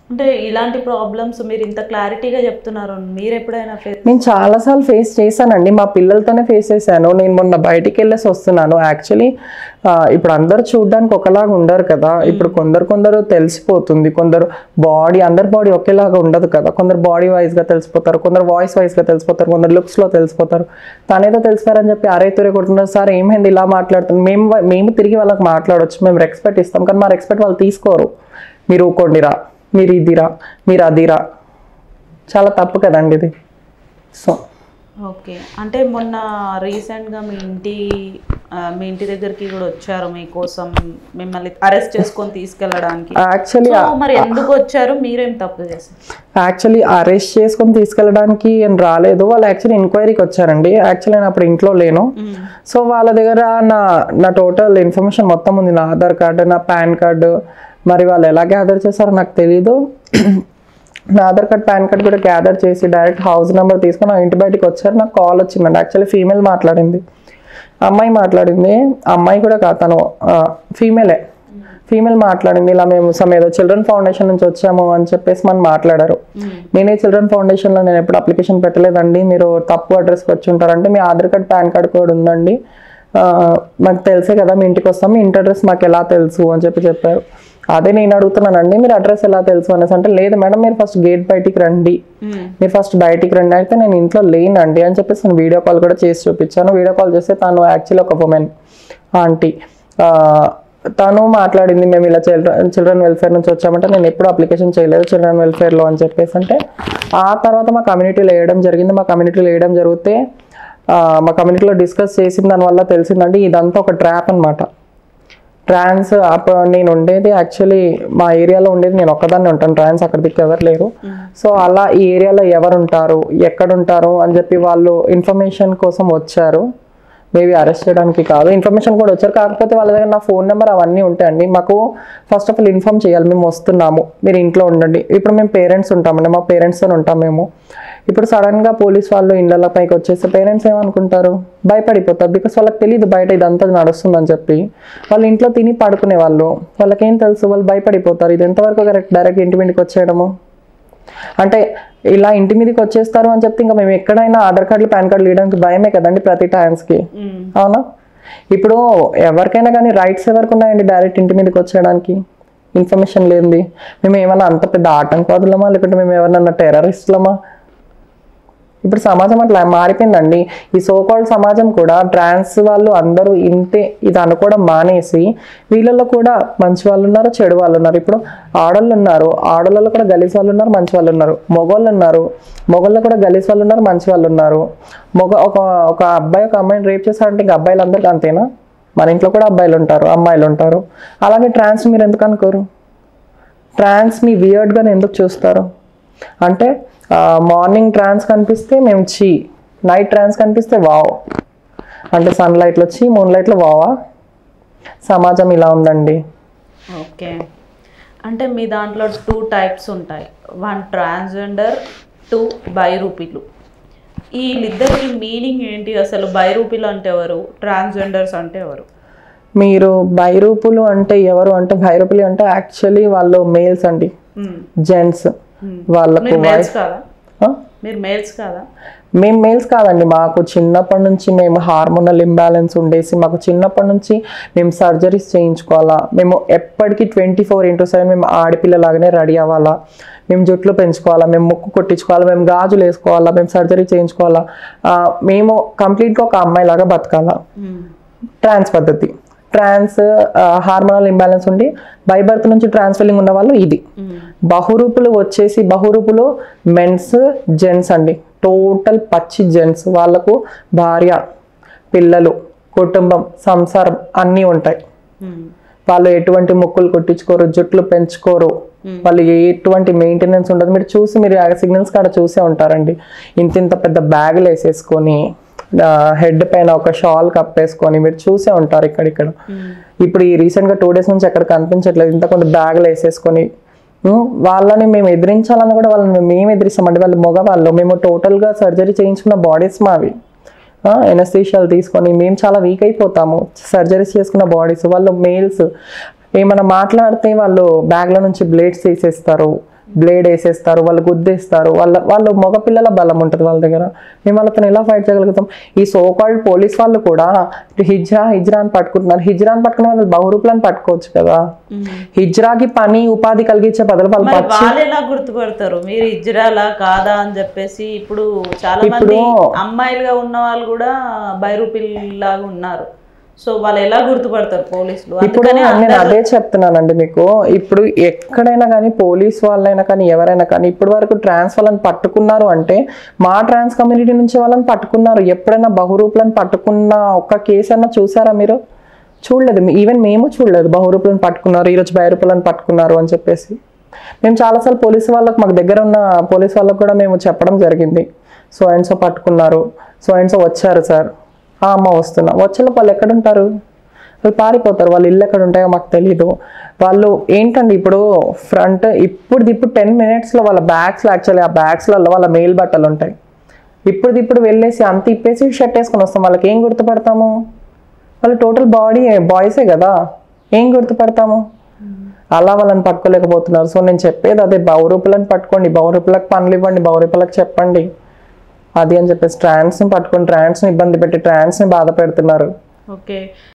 అంటే ఇలాంటి ప్రాబ్లమ్స్ మీరు ఇంత క్లారిటీగా చెప్తున్నారు మీరు ఎప్పుడైనా face- నేను చాలాసార్లు ఫేస్ చేశానండి మా పిల్లలతోనే ఫేస్ చేశాను నేను మొన్న బయటికి వెళ్ళేసి వస్తున్నాను యాక్చువల్లీ ఇప్పుడు అందరు చూడడానికి ఒకలాగా ఉండరు కదా ఇప్పుడు కొందరు కొందరు తెలిసిపోతుంది కొందరు బాడీ అందరి బాడీ ఒకేలాగా ఉండదు కదా కొందరు బాడీ వైజ్గా తెలిసిపోతారు కొందరు వాయిస్ వైజ్గా తెలిసిపోతారు కొందరు లుక్స్లో తెలిసిపోతారు తనేదో తెలిసిపోయారని చెప్పి అరే తురే కొడుతున్నారు సార్ ఏమైంది ఇలా మాట్లాడుతున్నారు మేము వా- మేము తిరిగి వాళ్ళకి మాట్లాడొచ్చు మేము రెస్పెక్ట్ ఇస్తాం కానీ మా రెస్పెక్ట్ వాళ్ళు తీసుకోరు మీరు ఊకోండిరా మీరు ఇదిరా మీరు అదిరా చాలా తప్పు కదండి ఇది సో ఓకే అంటే మొన్న రీసెంట్గా మీ ఇంటి ఆ, మీ ఇంటి దగ్గరికి కూడా వచ్చారు మీకోసం మిమ్మల్ని అరెస్ట్ చేసుకొని తీసుకెళ్ళడానికి యాక్చువల్లీ సో మరి ఎందుకు వచ్చారు మీరేం తప్పు చేశారు యాక్చువల్లీ అరెస్ట్ చేసుకొని తీసుకెళ్ళడానికి ఏం రాలేదు వాళ్ళు యాక్చువల్లీ ఎంక్వైరీకి వచ్చారండి యాక్చువల్లీ నేను అప్పుడు ఇంట్లో లేను సో వాళ్ళ దగ్గర నా నా టోటల్ ఇన్ఫర్మేషన్ మొత్తం ఉంది నా ఆధార్ కార్డు నా పాన్ కార్డు మరి వాళ్ళు ఎలా గ్యాదర్ చేశారో నాకు తెలీదు నా ఆధార్ కార్డ్ పాన్ కార్డ్ కూడా గ్యాదర్ చేసి డైరెక్ట్ హౌస్ నెంబర్ తీసుకొని నా ఇంటి బయటికి వచ్చారు నాకు కాల్ వచ్చిందండి యాక్చువల్లీ ఫీమేల్ మాట్లాడింది అమ్మాయి మాట్లాడింది ఆ అమ్మాయి కూడా కాదు తను ఫీమేలే ఫీమేల్ మాట్లాడింది ఇలా మేము సమ్ ఏదో చిల్డ్రన్ ఫౌండేషన్ నుంచి వచ్చాము అని చెప్పేసి మనం మాట్లాడారు నేనే చిల్డ్రన్ ఫౌండేషన్లో నేను ఎప్పుడు అప్లికేషన్ పెట్టలేదండి మీరు తప్పు అడ్రస్కి వచ్చి ఉంటారంటే మీ ఆధార్ కార్డ్ పాన్ కార్డ్ కూడా ఉందండి ఆ, మాకు తెలుసే కదా మీ ఇంటికి వస్తాం మీ ఇంటి అడ్రస్ మాకు ఎలా తెలుసు అని చెప్పి చెప్పారు అదే నేను అడుగుతున్నానండి మీరు అడ్రస్ ఎలా తెలుసు అనేసి అంటే లేదు మేడం మీరు ఫస్ట్ గేట్ బయటికి రండి మీరు ఫస్ట్ బయటికి రండి అయితే నేను ఇంట్లో లేనండి అని చెప్పేసి నేను వీడియో కాల్ కూడా చేసి చూపించాను వీడియో కాల్ చేస్తే తను యాక్చువల్లీ ఒక ఉమెన్ ఆంటీ తను మాట్లాడింది మేము ఇలా చిల్డ్రన్ చిల్డ్రన్ వెల్ఫేర్ నుంచి వచ్చామంటే నేను ఎప్పుడు అప్లికేషన్ చేయలేదు చిల్డ్రన్ వెల్ఫేర్లో అని చెప్పేసి అంటే ఆ తర్వాత మా కమ్యూనిటీలో వేయడం జరిగింది మా కమ్యూనిటీలో వేయడం జరిగితే ఆ, మా కమ్యూనిటీలో డిస్కస్ చేసిన దానివల్ల తెలిసిందంటే ఇదంతా ఒక ట్రాప్ అన్నమాట ట్రాన్స్ అప్పుడు నేను ఉండేది యాక్చువల్లీ మా ఏరియాలో ఉండేది నేను ఒక్కదాన్ని ఉంటాను ట్రాన్స్ అక్కడ దిక్కు ఎవరు లేరు సో అలా ఈ ఏరియాలో ఎవరు ఉంటారు ఎక్కడ ఉంటారు అని చెప్పి వాళ్ళు ఇన్ఫర్మేషన్ కోసం వచ్చారు మేబీ అరెస్ట్ చేయడానికి కాదు ఇన్ఫర్మేషన్ కూడా వచ్చారు కాకపోతే వాళ్ళ దగ్గర నా ఫోన్ నెంబర్ అవన్నీ ఉంటాయండి మాకు ఫస్ట్ ఆఫ్ ఆల్ ఇన్ఫామ్ చేయాలి మేము వస్తున్నాము మీరు ఇంట్లో ఉండండి ఇప్పుడు మేము పేరెంట్స్ ఉంటామండి మా పేరెంట్స్తో ఉంటాం మేము ఇప్పుడు సడన్గా పోలీస్ వాళ్ళు ఇళ్ళ పైకి వచ్చేస్తే పేరెంట్స్ ఏమనుకుంటారు భయపడిపోతారు బికాస్ వాళ్ళకి తెలియదు బయట ఇదంతా నడుస్తుందని చెప్పి వాళ్ళు ఇంట్లో తిని పడుకునే వాళ్ళు వాళ్ళకేం తెలుసు వాళ్ళు భయపడిపోతారు ఇది ఎంతవరకు కరెక్ట్ డైరెక్ట్ ఇంటి మీదకి వచ్చేయడము అంటే ఇలా ఇంటి మీదకి వచ్చేస్తారు అని చెప్తే ఇంకా మేము ఎక్కడైనా ఆధార్ కార్డులు పాన్ కార్డులు ఇవ్వడానికి భయమే కదండి ప్రతి టైమ్స్కి అవునా ఇప్పుడు ఎవరికైనా కానీ రైట్స్ ఎవరికి ఉన్నాయండి డైరెక్ట్ ఇంటి మీదకి వచ్చేయడానికి ఇన్ఫర్మేషన్ లేనిది మేము ఏమన్నా అంత పెద్ద ఆటంకవాదులమా లేకుంటే మేము ఏమన్నా టెర్రరిస్టులమా ఇప్పుడు సమాజం అట్లా మారిపోయిందండి ఈ సోకాల్డ్ సమాజం కూడా ట్రాన్స్ వాళ్ళు అందరూ ఇంతే ఇది అనుకోవడం మానేసి వీళ్ళల్లో కూడా మంచి వాళ్ళు ఉన్నారు చెడు వాళ్ళు ఉన్నారు ఇప్పుడు ఆడళ్ళు ఉన్నారు ఆడళ్ళలో కూడా గలీజ్ వాళ్ళు ఉన్నారు మంచి వాళ్ళు ఉన్నారు మొగోళ్ళు ఉన్నారు మొగోళ్ళు కూడా గలీజ్ వాళ్ళు ఉన్నారు మంచి వాళ్ళు ఉన్నారు మొగ ఒక ఒక అబ్బాయి ఒక అమ్మాయిని రేప్ చేశారంటే ఇంకా అబ్బాయిలు అందరికీ అంతేనా మన ఇంట్లో కూడా అబ్బాయిలు ఉంటారు అమ్మాయిలు ఉంటారు అలాగే ట్రాన్స్ మీరు ఎందుకు అనుకోరు ట్రాన్స్ని వియర్డ్గానే ఎందుకు చూస్తారు అంటే మార్నింగ్ ట్రాన్స్ కనిపిస్తే మేము చీ నైట్ ట్రాన్స్ కనిపిస్తే వావ్ అంటే సన్లైట్లో వచ్చి మూన్ లైట్లో వావా సమాజం ఇలా ఉందండి ఓకే అంటే మీ దాంట్లో టూ టైప్స్ ఉంటాయి వన్ ట్రాన్స్జెండర్ టూ బైరూపీలు వీళ్ళిద్దరికి మీనింగ్ ఏంటి అసలు బైరూపీలు అంటే ఎవరు ట్రాన్స్జెండర్స్ అంటే ఎవరు మీరు బైరూపులు అంటే ఎవరు అంటే బైరూపులు అంటే యాక్చువల్లీ వాళ్ళు మేల్స్ అండి మ్మ్. జెంట్స్ వాళ్ళకు మీరు మేల్స్ వాయిస్ కాదా మీరు మేల్స్ కాదా మేము మేల్స్ కాదండి మాకు చిన్నప్పటి నుంచి మేము హార్మోనల్ ఇంబ్యాలెన్స్ ఉండేసి మాకు చిన్నప్పటి నుంచి మేము సర్జరీస్ చేయించుకోవాలా మేము ఎప్పటికీ ట్వంటీ ఫోర్ ఇంటూ సెవెన్ మేము ఆడపిల్లలాగానే రెడీ అవ్వాలా మేము జుట్లు పెంచుకోవాలా మేము ముక్కు కొట్టించుకోవాలా మేము గాజులు వేసుకోవాలా మేము సర్జరీ చేయించుకోవాలా ఆ, మేము కంప్లీట్గా ఒక అమ్మాయిలాగా బతకాలా మ్మ్. ట్రాన్స్ పద్ధతి ట్రాన్స్ హార్మోనల్ ఇంబ్యాలెన్స్ ఉండి బై బర్త్ నుంచి ట్రాన్స్ ఫీలింగ్ ఉన్న వాళ్ళు ఇది మ్మ్. బహురూపులు వచ్చేసి బహురూపులు మెన్స్ జెంట్స్ అండి టోటల్ పచ్చి జెంట్స్ వాళ్ళకు భార్య పిల్లలు కుటుంబం సంసారం అన్నీ ఉంటాయి మ్మ్. వాళ్ళు ఎటువంటి ముక్కులు కొట్టించుకోరు జుట్లు పెంచుకోరు వాళ్ళు ఎటువంటి మెయింటెనెన్స్ ఉండదు మీరు చూసి మీరు సిగ్నల్స్ కాడ చూసే ఉంటారండి ఇంత ఇంత పెద్ద బ్యాగులు వేసేసుకొని హెడ్ పైన ఒక షాల్ కప్పేసుకొని మీరు చూసే ఉంటారు ఇక్కడిక్కడ మ్మ్. ఇప్పుడు ఈ రీసెంట్గా టూ డేస్ నుంచి ఎక్కడ కనిపించట్లేదు ఇంత కొంత బ్యాగులు వేసేసుకొని ఉమ్, వాళ్ళని మేము ఎదిరించాలని కూడా వాళ్ళని మేము మేము ఎదిరిస్తామండి వాళ్ళు మగవాళ్ళు మేము టోటల్గా సర్జరీ చేయించుకున్న బాడీస్ మావి ఎనస్థీషియాలు తీసుకొని మేము చాలా వీక్ అయిపోతాము సర్జరీస్ చేసుకున్న బాడీస్ వాళ్ళు మేల్స్ ఏమైనా మాట్లాడితే వాళ్ళు బ్యాగ్ల నుంచి బ్లేడ్స్ తీసేస్తారు బ్లేడ్ వేసేస్తారు వాళ్ళు గుద్దేస్తారు వాళ్ళ వాళ్ళు మగపిల్లల బలం ఉంటుంది వాళ్ళ దగ్గర మేము వాళ్ళతో ఎలా ఫైట్ చేయగలుగుతాం ఈ సోకాల్డ్ పోలీస్ వాళ్ళు కూడా హిజ్రా హిజ్రా అని పట్టుకుంటున్నారు హిజ్రా అని పట్టుకునే వాళ్ళు బహురూపులను పట్టుకోవచ్చు కదా హిజ్రాకి పని ఉపాధి కలిగించే బదులు వాళ్ళు మరి వాళ్ళు ఎలా గుర్తుపడతారు మీరు ఇజ్రాలా కాదా అని చెప్పేసి ఇప్పుడు చాలా మంది అమ్మాయిలుగా ఉన్న వాళ్ళు కూడా బైరూపిల్ లాగా ఉన్నారు సో వాళ్ళు ఎలా గుర్తుపడతారు పోలీసులు ఇప్పుడు నేను అదే చెప్తున్నానండి మీకు ఇప్పుడు ఎక్కడైనా కానీ పోలీస్ వాళ్ళైనా కానీ ఎవరైనా కానీ ఇప్పటి వరకు ట్రాన్స్ వాళ్ళని పట్టుకున్నారు అంటే మా ట్రాన్స్ కమ్యూనిటీ నుంచి వాళ్ళని పట్టుకున్నారు ఎప్పుడైనా బహురూపులను పట్టుకున్న ఒక్క కేసు అన్నా చూసారా మీరు చూడలేదు ఈవెన్ మేము చూడలేదు బహురూపులను పట్టుకున్నారు ఈరోజు బైరూపులను పట్టుకున్నారు అని చెప్పేసి మేము చాలాసార్లు పోలీసు వాళ్ళకు మాకు దగ్గర ఉన్న పోలీస్ వాళ్ళకు కూడా మేము చెప్పడం జరిగింది సో అండ్ సో పట్టుకున్నారు సో అండ్ సో వచ్చారు సార్ ఆ అమ్మ వస్తున్నా వచ్చేలోపు వాళ్ళు ఎక్కడ ఉంటారు వాళ్ళు పారిపోతారు వాళ్ళ ఇల్లు ఎక్కడ ఉంటాయో మాకు తెలియదు వాళ్ళు ఏంటండి ఇప్పుడు ఫ్రంట్ ఇప్పుడు ఇప్పుడు టెన్ మినిట్స్లో వాళ్ళ బ్యాగ్స్లో యాక్చువల్లీ ఆ బ్యాగ్స్లలో వాళ్ళ మెయిల్ బట్టలు ఉంటాయి ఇప్పుడు ఇప్పుడు వెళ్ళేసి అంత ఇప్పేసి షర్ట్ వేసుకొని వస్తాం వాళ్ళకి ఏం గుర్తుపడతాము వాళ్ళు టోటల్ బాడీ బాయ్సే కదా ఏం గుర్తుపడతాము అలా వాళ్ళని పట్టుకోలేకపోతున్నారు సో నేను చెప్పేది అదే బౌరూపులను పట్టుకోండి బౌరూపులకు పనులు ఇవ్వండి బౌరూపులకు చెప్పండి అది అని చెప్పేసి ట్రాన్స్ని పట్టుకొని ట్రాన్స్ని ఇబ్బంది పెట్టి ట్రాన్స్ని బాధ పెడుతున్నారు ఓకే